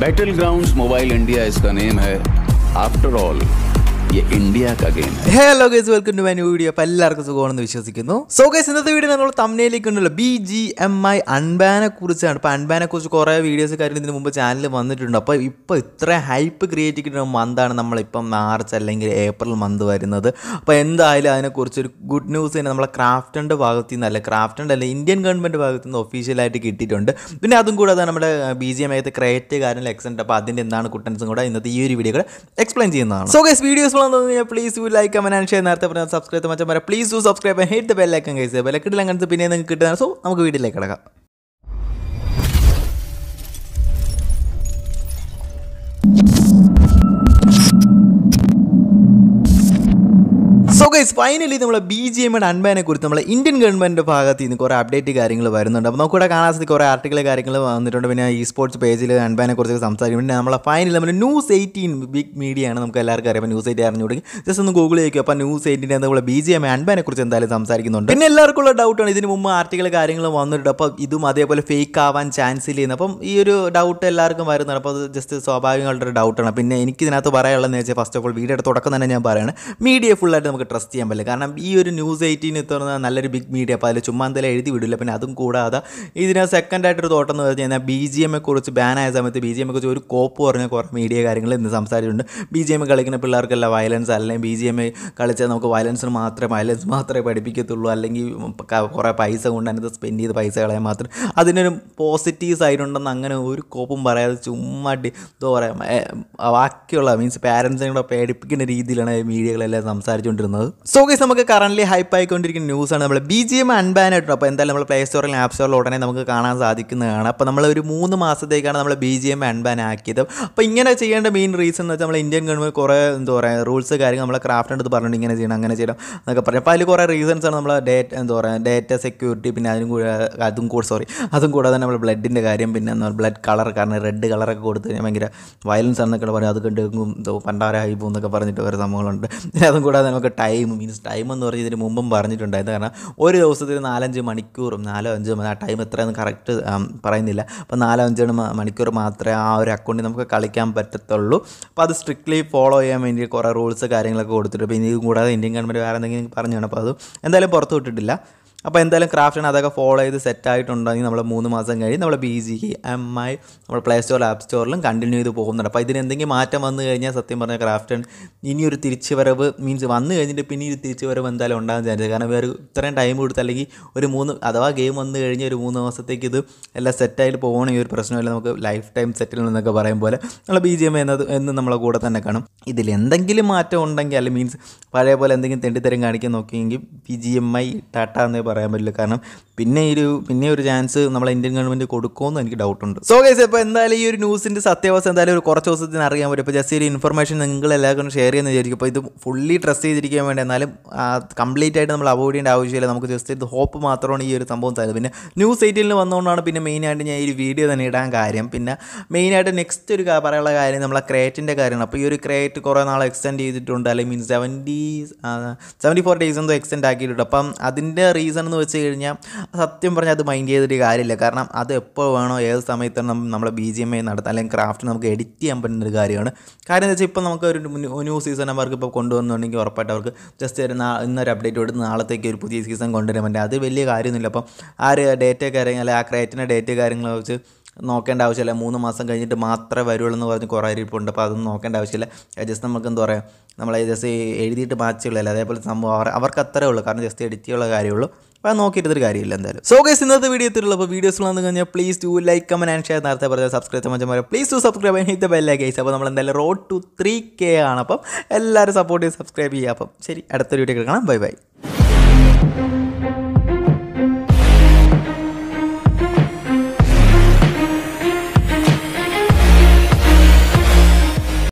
battle Battlegrounds Mobile India इसका name है after all ये इंडिया का गेम है hello guys welcome to my new video അപ്പോൾ എല്ലാവർക്കും സുഖമാണെന്ന് വിശ്വസിക്കുന്നു സോ ഗൈസ് ഇന്നത്തെ വീഡിയോ നമ്മൾ തമ്മിലേക്ക് ഉണ്ടല്ലോ ബി ജി എം ഐ അൺബാനെ കുറിച്ചാണ് അപ്പോൾ അൺബാനെ കുറിച്ച് കുറേ വീഡിയോസ് കാര്യം ഇതിന് മുമ്പ് ചാനലിൽ വന്നിട്ടുണ്ട് അപ്പോൾ ഇപ്പോൾ ഇത്ര ഹൈപ്പ് ക്രിയേറ്റ് ചെയ്യുന്ന മന്താണ് നമ്മളിപ്പം മാർച്ച് അല്ലെങ്കിൽ ഏപ്രിൽ മന്ത് വരുന്നത് അപ്പോൾ എന്തായാലും അതിനെക്കുറിച്ചൊരു ഗുഡ് ന്യൂസ് തന്നെ നമ്മളെ ക്രാഫ്റ്റൻ്റെ ഭാഗത്തു നിന്നല്ല ക്രാഫ്റ്റൻ്റെ അല്ല ഇന്ത്യൻ ഗവൺമെൻറ് ഭാഗത്തു നിന്ന് ഒഫീഷ്യലായിട്ട് കിട്ടിയിട്ടുണ്ട് പിന്നെ അതും കൂടാതെ നമ്മുടെ ബി ജി എം ഐത്തെ ക്രിയേറ്റ് കാര്യങ്ങൾ എക്സെൻറ്റ് അപ്പോൾ അതിൻ്റെ എന്താണ് കുട്ടൻസും കൂടെ ഇന്നത്തെ ഈ ഒരു വീഡിയോ കൂടെ എക്സ്പ്ലെയിൻ ചെയ്യുന്നതാണ് സോ ഗൈസ് വീഡിയോസ് കഴിഞ്ഞാൽ please you like comment and share നേരത്തെ പറഞ്ഞ സബ്സ്ക്രൈബ് മച്ചാൻ പറയാം please do subscribe and hit the ബെല്ലൈക്കൻ ഗൈസ് ബെല്ലക്കിട്ടില്ല അങ്ങനത്തെ പിന്നെ നിങ്ങൾക്ക് കിട്ടുന്നതാണ് സോ നമുക്ക് വീഡിയോയിലേക്ക് കിടക്കാം സോ ഗൈസ് ഫൈനലി നമ്മളെ ബി ജി എമ്മയുടെ അൻബാനെ കുറിച്ച് നമ്മളെ ഇന്ത്യൻ ഗവൺമെൻറ്റിൻ്റെ ഭാഗത്ത് നിന്ന് കുറേ അപ്ഡേറ്റ് കാര്യങ്ങൾ വരുന്നുണ്ട് അപ്പോൾ നമുക്കിവിടെ കാണാൻ സാധിക്കും കുറേ ആർട്ടിക്കൽ കാര്യങ്ങൾ വന്നിട്ടുണ്ട് പിന്നെ ഈ സ്പോർട്സ് പേജിൽ അൻബാനെ കുറിച്ച് സംസാരിക്കും പിന്നെ നമ്മളെ ഫൈനൽ നമ്മൾ ന്യൂസ് എയ്റ്റീൻ ബിഗ് മീഡിയ ആണ് നമുക്ക് എല്ലാവർക്കും അറിയാം അപ്പോൾ ന്യൂസ് എയ്റ്റ് അറിഞ്ഞുകൊടുക്കും ജസ്റ്റ് ഒന്ന് ഗൂഗിൾ ചെയ്യുക അപ്പോൾ ന്യൂസ് എയ്റ്റിൻ്റെ നമ്മളെ ബി ജി എം അൻബാനെ കുറിച്ച് എന്തായാലും സംസാരിക്കുന്നുണ്ട് പിന്നെ എല്ലാവർക്കും ഉള്ള ഡൗട്ടാണ് ഇതിന് മുമ്പ് ആർട്ടിക്കൽ കാര്യങ്ങൾ വന്നിട്ടുണ്ട് അപ്പോൾ ഇതും അതേപോലെ ഫേക്ക് ആവാൻ ചാൻസ് ഇല്ലെന്ന് അപ്പം ഈ ഒരു ഡൗട്ട് എല്ലാവർക്കും വരുന്നുണ്ട് അപ്പോൾ അത് ജസ്റ്റ് സ്വാഭാവികമായിട്ടുള്ള ഒരു ഡൗട്ടാണ് പിന്നെ എനിക്ക് ഇതിനകത്ത് പറയാനുള്ളതെന്ന് വെച്ചാൽ ഫസ്റ്റ് ഓഫ് ഓൾ വീഡിയോയുടെ തുടക്കം തന്നെ ഞാൻ പറയുകയാണ് മീഡിയ ഫുള്ളായിട്ട് നമുക്ക് ട്രസ്റ്റ് ചെയ്യാൻ പറ്റില്ല കാരണം ഈ ഒരു ന്യൂസ് എയ്റ്റീൻ എത്തുന്ന നല്ലൊരു ബിഗ് മീഡിയ അപ്പോൾ അതിൽ ചുമ്മാ എന്തായാലും എഴുതി വിടില്ല പിന്നെ അതും കൂടാതെ ഇതിന് സെക്കൻഡായിട്ടൊരു തോട്ടം എന്ന് പറഞ്ഞു കഴിഞ്ഞാൽ ബി ജി എമ്മെ കുറിച്ച് ബാനായ സമയത്ത് ബി ജി എമ്മെ കുറിച്ച് ഒരു കോപ്പ് പറഞ്ഞ കുറേ മീഡിയ കാര്യങ്ങൾ ഇന്ന് സംസാരിച്ചിട്ടുണ്ട് ബി ജി എം കളിക്കുന്ന പിള്ളേർക്കല്ല വയലൻസ് അല്ലെങ്കിൽ ബി ജി എം കളിച്ചാൽ നമുക്ക് വയലൻസിന് മാത്രമേ വയലൻസ് മാത്രമേ പഠിപ്പിക്കത്തുള്ളൂ അല്ലെങ്കിൽ ക- കുറേ പൈസ കൊണ്ട് അതിനകത്ത് സ്പെൻഡ് ചെയ്ത് പൈസ കളയാൻ മാത്രം അതിനൊരു പോസിറ്റീവ് സൈഡ് ഉണ്ടെന്ന് അങ്ങനെ ഒരു കോപ്പും പറയാതെ ചുമ്മാ ഡി- എന്താ പറയുക ഏ, ബാക്കിയുള്ള മീൻസ് പാരൻസിനെ കൂടെ പേടിപ്പിക്കുന്ന രീതിയിലാണ് മീഡിയകളെല്ലാം സംസാരിച്ചുകൊണ്ടിരുന്നത് സോ ഗൈസ് നമുക്ക് കറന്റ് ഹൈപ്പ് ആയിക്കൊണ്ടിരിക്കുന്ന ന്യൂസാണ് നമ്മൾ ബി ജി എം അൺബാൻ ആയിട്ടുണ്ട് അപ്പോൾ എന്തായാലും നമ്മൾ പ്ലേ സ്റ്റോറിലും ആപ്പ് സ്റ്റോറിലും ഉടനെ നമുക്ക് കാണാൻ സാധിക്കുന്നതാണ് അപ്പോൾ നമ്മൾ ഒരു മൂന്ന് മാസത്തേക്കാണ് നമ്മൾ ബി ജി എം അൺബാൻ ആക്കിയത് അപ്പോൾ ഇങ്ങനെ ചെയ്യേണ്ട മെയിൻ റീസൺ എന്ന് വെച്ചാൽ നമ്മൾ ഇന്ത്യൻ ഗവൺമെൻറ് കുറേ എന്താ പറയുക റൂൾസ് കാര്യങ്ങൾ നമ്മളെ ക്രാഫ്റ്റ് എടുത്ത് പറഞ്ഞിട്ട് ഇങ്ങനെ ചെയ്യണം അങ്ങനെ ചെയ്യണം എന്നൊക്കെ പറഞ്ഞു അപ്പോൾ അതിൽ കുറേ റീസൺസ് ആണ് നമ്മൾ ഡേറ്റ് എന്താ പറയുക ഡേറ്റ സെക്യൂരിറ്റി പിന്നെ അതിനും കൂടെ അതും കൂടെ സോറി അതും കൂടാതെ നമ്മൾ ബ്ലഡിൻ്റെ കാര്യം പിന്നെ എന്താ ബ്ലഡ് കളർ കാരണം റെഡ് കളറൊക്കെ കൊടുത്ത് കഴിഞ്ഞാൽ ഭയങ്കര വയലൻസ് ആണെന്നൊക്കെ പറയും അത് കണ്ട് എന്തോ പണ്ടാരായി പോകും എന്നൊക്കെ പറഞ്ഞിട്ട് ഓരോ സംഭവങ്ങളുണ്ട് പിന്നെ അതും കൂടാതെ നമുക്ക് ടൈം മീൻസ് ടൈം എന്ന് പറഞ്ഞ് ഇതിന് മുമ്പും പറഞ്ഞിട്ടുണ്ടായിരുന്നു കാരണം ഒരു ദിവസത്തിൽ നാലഞ്ച് മണിക്കൂറും നാലോ അഞ്ചോ മണി- ആ ടൈം എത്രയെന്ന് കറക്റ്റ് പറയുന്നില്ല അപ്പോൾ നാലോ അഞ്ചോ മ- മണിക്കൂർ മാത്രമേ ആ ഒരു അക്കൗണ്ടിൽ നമുക്ക് കളിക്കാൻ പറ്റത്തുള്ളൂ അപ്പോൾ അത് സ്ട്രിക്ട്ലി ഫോളോ ചെയ്യാൻ വേണ്ടി കുറേ റൂൾസ് കാര്യങ്ങളൊക്കെ കൊടുത്തിട്ട് പിന്നെ ഇത് കൂടാതെ ഇന്ത്യൻ ഗവൺമെൻറ് വേറെ എന്തെങ്കിലും പറഞ്ഞാണ് അപ്പോൾ അത് എന്തായാലും പുറത്ത് വിട്ടിട്ടില്ല അപ്പോൾ എന്തായാലും ക്രാഫ്റ്റിന് അതൊക്കെ ഫോളോ ചെയ്ത് സെറ്റ് ആയിട്ടുണ്ടെങ്കിൽ നമ്മൾ മൂന്ന് മാസം കഴിഞ്ഞ് നമ്മൾ ബി ജി എം ഐ നമ്മൾ പ്ലേ സ്റ്റോർ ആപ്പ് സ്റ്റോറിലും കണ്ടിന്യൂ ചെയ്ത് പോകുന്നുണ്ട് അപ്പോൾ ഇതിന് എന്തെങ്കിലും മാറ്റം വന്നു കഴിഞ്ഞാൽ സത്യം പറഞ്ഞാൽ ക്രാഫ്റ്റൺ ഇനിയൊരു തിരിച്ചു വരവ് മീൻസ് വന്നു കഴിഞ്ഞിട്ട് പിന്നെ ഒരു തിരിച്ചു വരവ് എന്തായാലും ഉണ്ടാകാൻ ചാൻസ് കാരണം വേറെ ഇത്രയും ടൈം കൊടുത്ത് അല്ലെങ്കിൽ ഒരു മൂന്ന് അഥവാ ഗെയിം വന്നു കഴിഞ്ഞ് ഒരു മൂന്ന് മാസത്തേക്ക് ഇത് എല്ലാം സെറ്റായിട്ട് പോകണമെങ്കിൽ ഒരു പ്രശ്നമില്ല നമുക്ക് ലൈഫ് ടൈം സെറ്റിൽ എന്നൊക്കെ പറയും പോലെ നമ്മൾ ബി ജി എം എന്നത് എന്നും നമ്മളെ കൂടെ തന്നെ കാണും ഇതിൽ എന്തെങ്കിലും മാറ്റം ഉണ്ടെങ്കിൽ അല്ലെങ്കിൽ മീൻസ് പഴയ പോലെ എന്തെങ്കിലും തെണ്ടിത്തരം കാണിക്കാൻ നോക്കിയെങ്കിൽ P G M I tata എന്നേ പറയാൻ പറ്റില്ല കാരണം പിന്നെ ഒരു പിന്നെ ഒരു ചാൻസ് നമ്മളെ ഇന്ത്യൻ ഗവൺമെൻറ് കൊടുക്കുമെന്ന് എനിക്ക് ഡൗട്ടുണ്ട് സോ ഗൈസ് ഇപ്പോൾ എന്തായാലും ഈ ഒരു ന്യൂസിൻ്റെ സത്യാവസ്ഥ എന്തായാലും ഒരു കുറച്ച് ദിവസത്തിന് അറിയാൻ പറ്റും ഇപ്പോൾ ജസ്റ്റ് ഒരു ഇൻഫർമേഷൻ നിങ്ങൾ എല്ലാവർക്കും ഷെയർ ചെയ്യുന്ന വിചാരിക്കും അപ്പോൾ ഇത് ഫുള്ളി ട്രസ്റ്റ് ചെയ്തിരിക്കാൻ വേണ്ടി എന്നാലും കംപ്ലീറ്റ് ആയിട്ട് നമ്മൾ അവോയ്ഡ് ചെയ്യേണ്ട ആവശ്യമില്ല നമുക്ക് ജസ്റ്റ് ഇത് ഹോപ്പ് മാത്രമാണ് ഈ ഒരു സംഭവം തരുന്നത് പിന്നെ ന്യൂസ് എയ്റ്റീനിൽ വന്നുകൊണ്ടാണ് പിന്നെ മെയിനായിട്ട് ഞാൻ ഈ ഒരു വീഡിയോ തന്നെ ഇടാൻ കാര്യം പിന്നെ മെയിനായിട്ട് നെക്സ്റ്റ് ഒരു കാ- പറയാനുള്ള കാര്യം നമ്മളെ ക്രേറ്റിൻ്റെ കാര്യമാണ് അപ്പോൾ ഈ ഒരു ക്രേറ്റ് കുറേ നാൾ എക്സ്റ്റെൻഡ് ചെയ്തിട്ടുണ്ട് അല്ലെങ്കിൽ means seventy seventy four days എന്തോ എക്സ്റ്റെൻഡ് ആക്കിയിട്ടുണ്ട് അപ്പം അതിൻ്റെ റീസൺ എന്ന് വെച്ച് കഴിഞ്ഞാൽ സത്യം പറഞ്ഞാൽ അത് മൈൻഡ് ചെയ്തിട്ട് കാര്യമില്ല കാരണം അത് എപ്പോൾ വേണോ ഏത് സമയത്താണ് നമ്മൾ നമ്മളെ ബി ജി എം ഐ നടത്താം അല്ലെങ്കിൽ ക്രാഫ്റ്റ് നമുക്ക് എഡിറ്റ് ചെയ്യാൻ പറ്റുന്ന ഒരു കാര്യമാണ് കാര്യം എന്ന് വെച്ചാൽ ഇപ്പോൾ നമുക്ക് ഒരു ന്യൂ സീസൺ അവർക്ക് ഇപ്പോൾ കൊണ്ടുവന്നുണ്ടെങ്കിൽ ഉറപ്പായിട്ട് അവർക്ക് ജസ്റ്റ് ഒരു നാ ഇന്നൊരു അപ്ഡേറ്റ് കൊടുത്ത് നാളത്തേക്ക് ഒരു പുതിയ സീസൺ കൊണ്ടുവരാൻ പറ്റും അത് വലിയ കാര്യമൊന്നുമില്ല അപ്പം ആ ഒരു ഡേറ്റ കാര്യങ്ങൾ അല്ലെങ്കിൽ ആ ക്രേറ്റിൻ്റെ ഡേറ്റ കാര്യങ്ങൾ വെച്ച് നോക്കേണ്ട ആവശ്യമില്ല മൂന്ന് മാസം കഴിഞ്ഞിട്ട് മാത്രമേ വരുള്ളൂ എന്ന് പറഞ്ഞ് കുറേ ഇരിപ്പുണ്ട് അപ്പോൾ അതൊന്നും നോക്കേണ്ട ആവശ്യമില്ല ജസ്റ്റ് നമുക്ക് എന്താ പറയുക നമ്മളെ ജസ്റ്റ് എഴുതിയിട്ട് മാച്ചുള്ളൂ അതേപോലെ സംഭവം അവർ അവർക്ക് അത്രേ ഉള്ളൂ കാരണം ജസ്റ്റ് എഡിറ്റ് ചെയ്യാനുള്ള കാര്യമുള്ളൂ അപ്പോൾ അത് നോക്കിയിട്ടൊരു കാര്യമില്ല എന്തായാലും സോ ഗൈസ് ഇന്നത്തെ വീഡിയോ എത്തിയിട്ടുള്ളൂ അപ്പോൾ വീഡിയോസ് വന്നു കഴിഞ്ഞാൽ please to like comment and share നേരത്തെ പറഞ്ഞ സബ്സ്ക്രൈബ് മച്ചന്മാരെ പ്ലീസ് ടു സബ്സ്ക്രൈബ് ഹിറ്റ് ബെല്ല ഗൈസ് അപ്പോൾ നമ്മൾ എന്തായാലും റോഡ് ടു ത്രീ കെ ആണ് അപ്പം എല്ലാവരും സപ്പോർട്ട് ചെയ്ത് സബ്സ്ക്രൈബ് ചെയ്യുക അപ്പം ശരി അടുത്തൊരു വീഡിയോ കാണാം ബൈ ബൈ